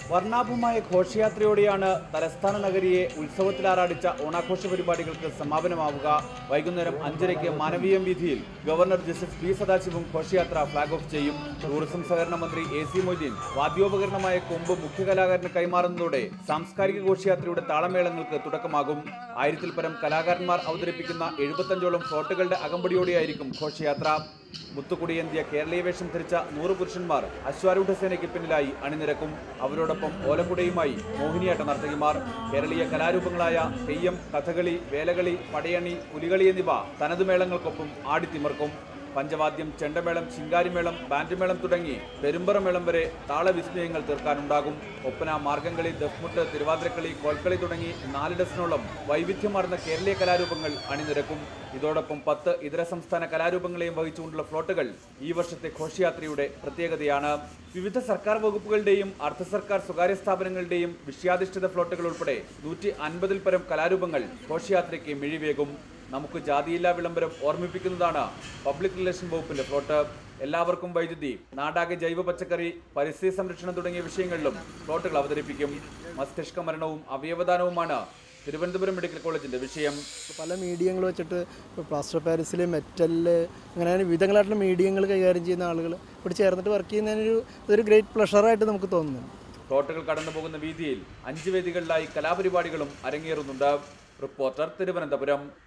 വർണ്ണാഭമായ ഘോഷയാത്രയോടെയാണ് തലസ്ഥാന നഗരിയെ ഉത്സവത്തിലാറാടിച്ച ഓണാഘോഷ പരിപാടികൾക്ക് സമാപനമാവുക വൈകുന്നേരം അഞ്ചരയ്ക്ക് മാനവീയം വീതിയിൽ ഗവർണർ ജസ്റ്റിസ് പി സദാശിവം ഘോഷയാത്ര ഫ്ളാഗ് ഓഫ് ചെയ്യും ടൂറിസം സഹകരണ മന്ത്രി എ സി മൊയ്തീൻ വാദ്യോപകരണമായ കൊമ്പ് മുഖ്യ കലാകാരന് കൈമാറുന്നതോടെ സാംസ്കാരിക ഘോഷയാത്രയുടെ താളമേളങ്ങൾക്ക് തുടക്കമാകും ആയിരത്തിൽ പരം കലാകാരന്മാർ അവതരിപ്പിക്കുന്ന എഴുപത്തഞ്ചോളം ഫ്ലോട്ടുകളുടെ അകമ്പടിയോടെയായിരിക്കും ഘോഷയാത്ര മുത്തുകുടിയേന്തിയ കേരളീയ വേഷം ധരിച്ച നൂറ് പുരുഷന്മാർ അശ്വാരൂഢ സേനയ്ക്ക് പിന്നിലായി അണിനിരക്കും അവരോടൊപ്പം ഓലക്കുടയുമായി മോഹിനിയാട്ട നർത്തകിമാർ കേരളീയ കലാരൂപങ്ങളായ തെയ്യം കഥകളി വേലകളി പടയണി പുലികളി എന്നിവ തനത് മേളങ്ങൾക്കൊപ്പം ആടിത്തിമർക്കും പഞ്ചവാദ്യം ചെണ്ടമേളം ശിങ്കാരിമേളം ബാൻഡുമേളം തുടങ്ങി പെരുമ്പറമേളം വരെ താളവിസ്മയങ്ങൾ തീർക്കാനുണ്ടാകും ഒപ്പന മാർഗംകളി ദഫ്മുട്ട് തിരുവാതിരക്കളി കോൽക്കളി തുടങ്ങി നാല് ഡസനോളം വൈവിധ്യമാർന്ന കേരളീയ കലാരൂപങ്ങൾ അണിനിരക്കും ഇതോടൊപ്പം പത്ത് ഇതര സംസ്ഥാന കലാരൂപങ്ങളെയും വഹിച്ചുകൊണ്ടുള്ള ഫ്ലോട്ടുകൾ ഈ വർഷത്തെ ഘോഷയാത്രയുടെ പ്രത്യേകതയാണ് വിവിധ സർക്കാർ വകുപ്പുകളുടെയും അർദ്ധ സർക്കാർ സ്വകാര്യ സ്ഥാപനങ്ങളുടെയും വിഷയാധിഷ്ഠിത ഫ്ലോട്ടുകൾ ഉൾപ്പെടെ നൂറ്റി അൻപതിൽ പരം കലാരൂപങ്ങൾ ഘോഷയാത്രയ്ക്ക് മിഴിവേകും നമുക്ക് ജാതിയില്ലാ വിളംബരം ഓർമ്മിപ്പിക്കുന്നതാണ് പബ്ലിക് റിലേഷൻ വകുപ്പിന്റെ ഫ്ലോട്ട് എല്ലാവർക്കും വൈദ്യുതി നാടാകെ ജൈവ പച്ചക്കറി പരിസ്ഥിതി സംരക്ഷണം തുടങ്ങിയ വിഷയങ്ങളിലും ഫ്ലോട്ടുകൾ അവതരിപ്പിക്കും മസ്തിഷ്ക മരണവും അവയവദാനവുമാണ് തിരുവനന്തപുരം മെഡിക്കൽ കോളേജിന്റെ വിഷയം പല മീഡിയങ്ങൾ വെച്ചിട്ട് ഇപ്പോൾ പ്ലാസ്റ്റർ പാരീസിൽ മെറ്റലിൽ അങ്ങനെ അങ്ങനെ വിവിധങ്ങളായിട്ടുള്ള മീഡിയങ്ങൾ കൈകാര്യം ചെയ്യുന്ന ആളുകൾ ഇവിടെ ചേർന്നിട്ട് വർക്ക് ചെയ്യുന്നതിനൊരു ഇതൊരു ഗ്രേറ്റ് പ്ലഷറായിട്ട് നമുക്ക് തോന്നുന്നുണ്ട് ഫ്ലോട്ടുകൾ കടന്നു പോകുന്ന വീതിയിൽ അഞ്ച് വേദികളിലായി കലാപരിപാടികളും അരങ്ങേറുന്നുണ്ട് റിപ്പോർട്ടർ തിരുവനന്തപുരം